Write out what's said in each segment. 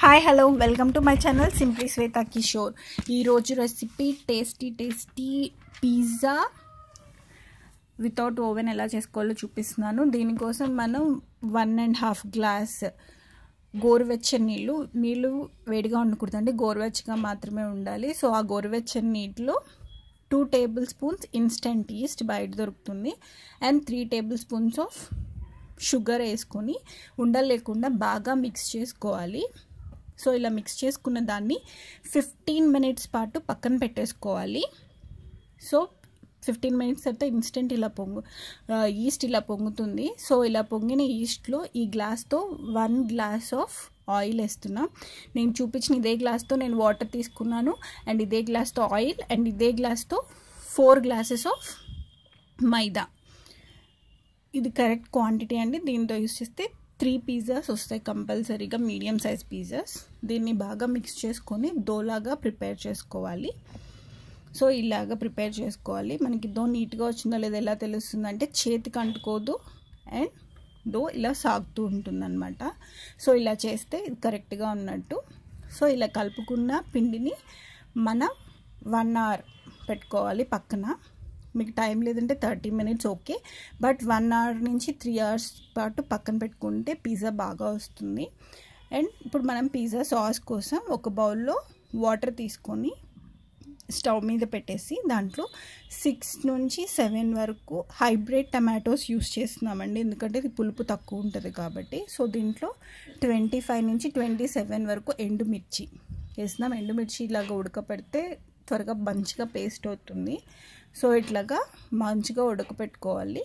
hi hello welcome to my channel simply Shweta Kishore ఈరోజు recipe tasty tasty pizza without oven ఎలా చేసుకోవాలో చూపిస్తున్నాను దీనికోసం మనం వన్ అండ్ హాఫ్ గ్లాస్ గోరువెచ్చని నీళ్ళు నీళ్ళు వేడిగా ఉండకూడదండి గోరువెచ్చగా మాత్రమే ఉండాలి సో ఆ గోరువెచ్చని నీటిలో two table spoons instant yeast బయట దొరుకుతుంది and three table spoons of sugar వేసుకొని ఉండలేకుండా బాగా మిక్స్ చేసుకోవాలి సో ఇలా మిక్స్ చేసుకున్న దాన్ని ఫిఫ్టీన్ మినిట్స్ పాటు పక్కన పెట్టేసుకోవాలి సో ఫిఫ్టీన్ మినిట్స్ తర్వాత ఇన్స్టెంట్ ఇలా పొంగు ఈస్ట్ ఇలా పొంగుతుంది సో ఇలా పొంగిన ఈస్ట్లో ఈ గ్లాస్తో వన్ గ్లాస్ ఆఫ్ ఆయిల్ వేస్తున్నా నేను చూపించిన ఇదే గ్లాస్తో నేను వాటర్ తీసుకున్నాను అండ్ ఇదే గ్లాస్తో ఆయిల్ అండ్ ఇదే గ్లాస్తో ఫోర్ గ్లాసెస్ ఆఫ్ మైదా ఇది కరెక్ట్ క్వాంటిటీ అండి దీంతో యూస్ చేస్తే త్రీ పిజ్జాస్ వస్తాయి కంపల్సరీగా మీడియం సైజ్ పిజ్జాస్ దీన్ని బాగా మిక్స్ చేసుకొని దోలాగా ప్రిపేర్ చేసుకోవాలి సో ఇలాగా ప్రిపేర్ చేసుకోవాలి మనకి దో నీట్గా వచ్చిందో లేదో ఎలా తెలుస్తుంది అంటే చేతికి అంటుకోదు అండ్ దో ఇలా సాగుతూ ఉంటుందన్నమాట సో ఇలా చేస్తే ఇది కరెక్ట్గా ఉన్నట్టు సో ఇలా కలుపుకున్న పిండిని మనం వన్ అవర్ పెట్టుకోవాలి పక్కన మీకు టైం లేదంటే thirty minutes okay but one hour నుంచి త్రీ అవర్స్ పాటు పక్కన పెట్టుకుంటే పిజ్జా బాగా వస్తుంది అండ్ ఇప్పుడు మనం పిజ్జా సాస్ కోసం ఒక బౌల్లో వాటర్ తీసుకొని స్టవ్ మీద పెట్టేసి దాంట్లో సిక్స్ నుంచి సెవెన్ వరకు హైబ్రిడ్ టమాటోస్ యూస్ చేస్తున్నామండి ఎందుకంటే ఇది పులుపు తక్కువ ఉంటుంది కాబట్టి సో దీంట్లో ట్వంటీ ఫైవ్ నుంచి ట్వంటీ సెవెన్ వరకు ఎండుమిర్చి వేస్తున్నాం ఎండుమిర్చి ఇలాగ ఉడకపెడితే త్వరగా మంచిగా పేస్ట్ అవుతుంది సో ఇట్లాగా మంచిగా ఉడకపెట్టుకోవాలి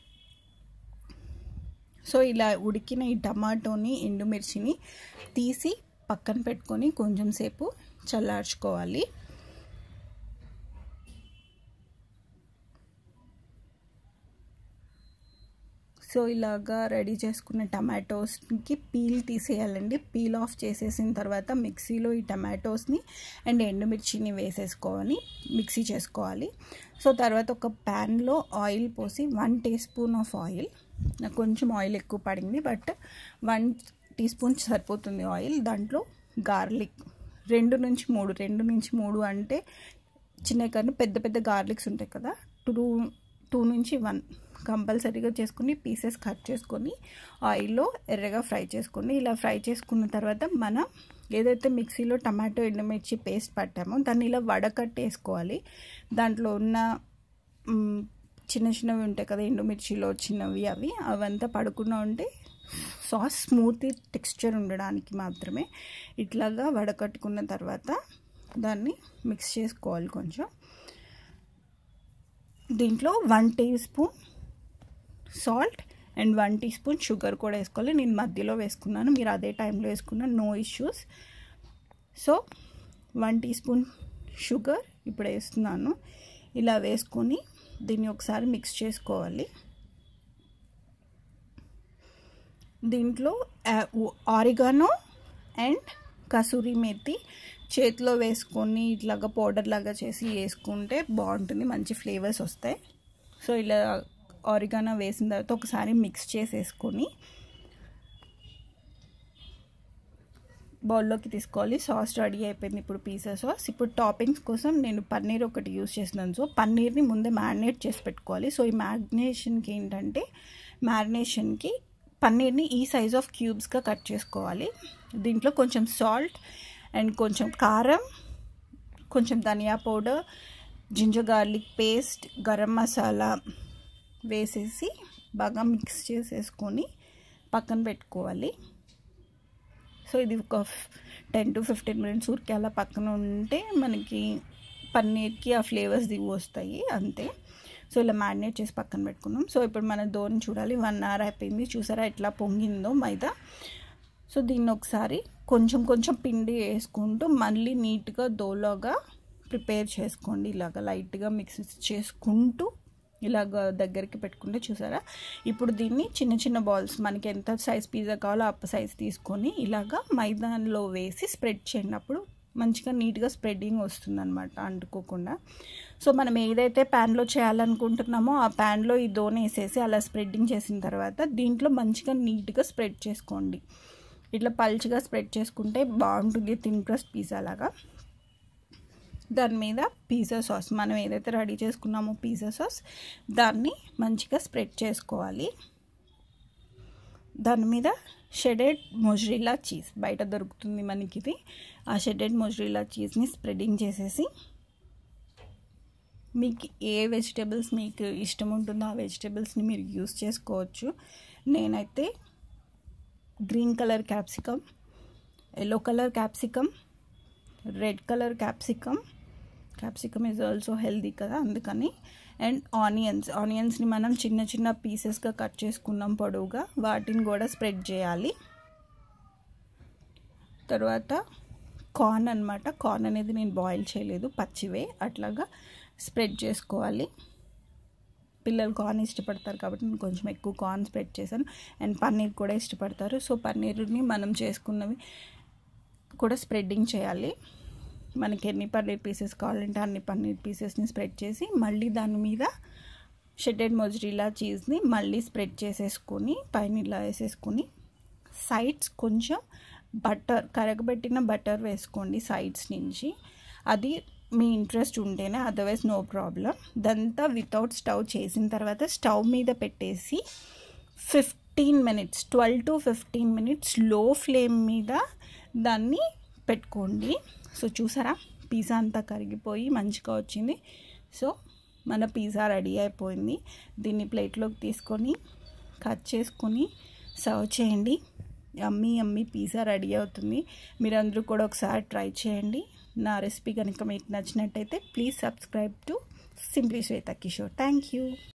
సో ఇలా ఉడికిన ఈ టమాటోని ఎండుమిర్చిని తీసి పక్కన పెట్టుకొని కొంచెం సేపు చల్లార్చుకోవాలి సో ఇలాగా రెడీ చేసుకున్న టమాటోస్కి పీల్ తీసేయాలండి పీల్ ఆఫ్ చేసేసిన తర్వాత మిక్సీలో ఈ టమాటోస్ని అండ్ ఎండుమిర్చిని వేసేసుకోవాలి మిక్సీ చేసుకోవాలి సో తర్వాత ఒక ప్యాన్లో ఆయిల్ పోసి one tea spoon of oil నాకు కొంచెం ఆయిల్ ఎక్కువ పడింది బట్ వన్ టీ స్పూన్ సరిపోతుంది ఆయిల్ దాంట్లో గార్లిక్ రెండు నుంచి మూడు రెండు నుంచి మూడు అంటే చిన్న కన్నా పెద్ద పెద్ద గార్లిక్స్ ఉంటాయి కదా టూ టూ నుంచి వన్ కంపల్సరీగా చేసుకుని పీసెస్ కట్ చేసుకొని ఆయిల్లో ఎర్రగా ఫ్రై చేసుకొని ఇలా ఫ్రై చేసుకున్న తర్వాత మనం ఏదైతే మిక్సీలో టమాటో ఎండుమిర్చి పేస్ట్ పట్టామో దాన్ని ఇలా వడకట్టేసుకోవాలి దాంట్లో ఉన్న చిన్న చిన్నవి ఉంటాయి కదా ఎండుమిర్చిలో చిన్నవి అవి అవంతా పడకుండా ఉంటే సాస్ స్మూత్ టెక్స్చర్ ఉండడానికి మాత్రమే ఇట్లాగా వడకట్టుకున్న తర్వాత దాన్ని మిక్స్ చేసుకోవాలి కొంచెం దీంట్లో one tea spoon salt and one tea spoon sugar కూడా వేసుకోవాలి నేను మధ్యలో వేసుకున్నాను మీరు అదే టైంలో వేసుకున్నాను no issues so one tea spoon sugar ఇప్పుడు వేస్తున్నాను ఇలా వేసుకొని దీన్ని ఒకసారి మిక్స్ చేసుకోవాలి దీంట్లో ఆరిగానో అండ్ కసూరి మెత్తి చేతిలో వేసుకొని ఇట్లాగా పౌడర్ లాగా చేసి వేసుకుంటే బాగుంటుంది మంచి ఫ్లేవర్స్ వస్తాయి సో ఇలా ఆరిగానో వేసిన తర్వాత ఒకసారి మిక్స్ చేసేసుకొని బౌల్లోకి తీసుకోవాలి సాస్ రెడీ అయిపోయింది ఇప్పుడు పిజ్జా సాస్ ఇప్పుడు టాపింగ్స్ కోసం నేను పన్నీర్ ఒకటి యూస్ చేస్తున్నాను సో పన్నీర్ని ముందే మ్యారినేట్ చేసి పెట్టుకోవాలి సో ఈ మ్యారినేషన్కి ఏంటంటే మ్యారినేషన్కి పన్నీర్ని ఈ సైజ్ ఆఫ్ క్యూబ్స్గా కట్ చేసుకోవాలి దీంట్లో కొంచెం సాల్ట్ అండ్ కొంచెం కారం కొంచెం ధనియా powder ginger garlic paste garam masala వేసేసి బాగా మిక్స్ చేసేసుకొని పక్కన పెట్టుకోవాలి సో ఇది ఒక టెన్ టు ఫిఫ్టీన్ మినిట్స్ ఊరికి అలా పక్కన ఉంటే మనకి పన్నీర్కి ఆ ఫ్లేవర్స్ దిగు వస్తాయి అంతే సో ఇలా మ్యారినేట్ చేసి పక్కన పెట్టుకున్నాం సో ఇప్పుడు మన దోని చూడాలి వన్ అవర్ అయిపోయింది చూసారా ఎట్లా పొంగిందో మైదా సో దీన్ని ఒకసారి కొంచెం కొంచెం పిండి వేసుకుంటూ మళ్ళీ నీట్గా దోలోగా ప్రిపేర్ చేసుకోండి ఇలాగ లైట్గా మిక్స్ చేసుకుంటూ ఇలాగ దగ్గరికి పెట్టుకుంటే చూసారా ఇప్పుడు దీన్ని చిన్న చిన్న బాల్స్ మనకి ఎంత సైజ్ పిజ్జా కావాలో ఆ సైజ్ తీసుకొని ఇలాగ మైదాన్లో వేసి స్ప్రెడ్ చేయండి అప్పుడు మంచిగా నీట్గా స్ప్రెడ్డింగ్ వస్తుందన్నమాట అంటుకోకుండా సో మనం ఏదైతే ప్యాన్లో చేయాలనుకుంటున్నామో ఆ ప్యాన్లో ఈ దోన వేసేసి అలా స్ప్రెడ్డింగ్ చేసిన తర్వాత దీంట్లో మంచిగా నీట్గా స్ప్రెడ్ చేసుకోండి ఇట్లా పల్చగా స్ప్రెడ్ చేసుకుంటే బాగుంటుంది థిన్ క్రస్ట్ పిజ్జా లాగా దాని మీద పిజ్జా సాస్ మనం ఏదైతే రెడీ చేసుకున్నామో పిజ్జా సాస్ దాన్ని మంచిగా స్ప్రెడ్ చేసుకోవాలి దాని మీద షెడెడ్ మొజ్రిలా చీజ్ బయట దొరుకుతుంది మనకి ఇది ఆ షెడెడ్ మొజ్రిలా చీజ్ని స్ప్రెడింగ్ చేసేసి మీకు ఏ వెజిటేబుల్స్ మీకు ఇష్టం ఉంటుందో ఆ వెజిటేబుల్స్ని మీరు యూస్ చేసుకోవచ్చు నేనైతే green colour capsicum yellow colour capsicum red colour capsicum capsicum is also healthy కదా అందుకని అండ్ ఆనియన్స్ ఆనియన్స్ని మనం చిన్న చిన్న పీసెస్గా కట్ చేసుకున్నాం పొడవుగా వాటిని కూడా స్ప్రెడ్ చేయాలి తర్వాత కార్న్ అనమాట కార్న్ అనేది నేను బాయిల్ చేయలేదు పచ్చివే అట్లాగా స్ప్రెడ్ చేసుకోవాలి పిల్లలు కార్న్ ఇష్టపడతారు కాబట్టి నేను కొంచెం ఎక్కువ కార్న్ స్ప్రెడ్ చేశాను అండ్ పన్నీర్ కూడా ఇష్టపడతారు సో పన్నీర్ని మనం చేసుకున్నవి కూడా స్ప్రెడ్డింగ్ చేయాలి మనకి ఎన్ని పన్నీర్ పీసెస్ కావాలంటే అన్ని పన్నీర్ పీసెస్ని స్ప్రెడ్ చేసి మళ్ళీ దాని మీద షెడెడ్ మొజరీలా చీజ్ని మళ్ళీ స్ప్రెడ్ చేసేసుకొని పైన ఇలా వేసేసుకొని సైడ్స్ కొంచెం బటర్ కరగబెట్టిన బటర్ వేసుకోండి సైడ్స్ నుంచి అది మీ ఇంట్రెస్ట్ ఉంటేనే అదర్వైజ్ నో ప్రాబ్లం దంతా వితౌట్ స్టవ్ చేసిన తర్వాత స్టవ్ మీద పెట్టేసి fifteen minutes twelve to fifteen minutes low flame మీద దాన్ని పెట్టుకోండి సో చూసారా పిజ్జా అంతా కరిగిపోయి మంచిగా వచ్చింది సో మన పిజ్జా రెడీ అయిపోయింది దీన్ని ప్లేట్లోకి తీసుకొని కట్ చేసుకొని సర్వ్ చేయండి అమ్మీ అమ్మీ పిజ్జా రెడీ అవుతుంది మీరందరూ కూడా ఒకసారి ట్రై చేయండి నా రెసిపీ కనుక మీకు నచ్చినట్టయితే please subscribe to simply Shweta Kishore thank you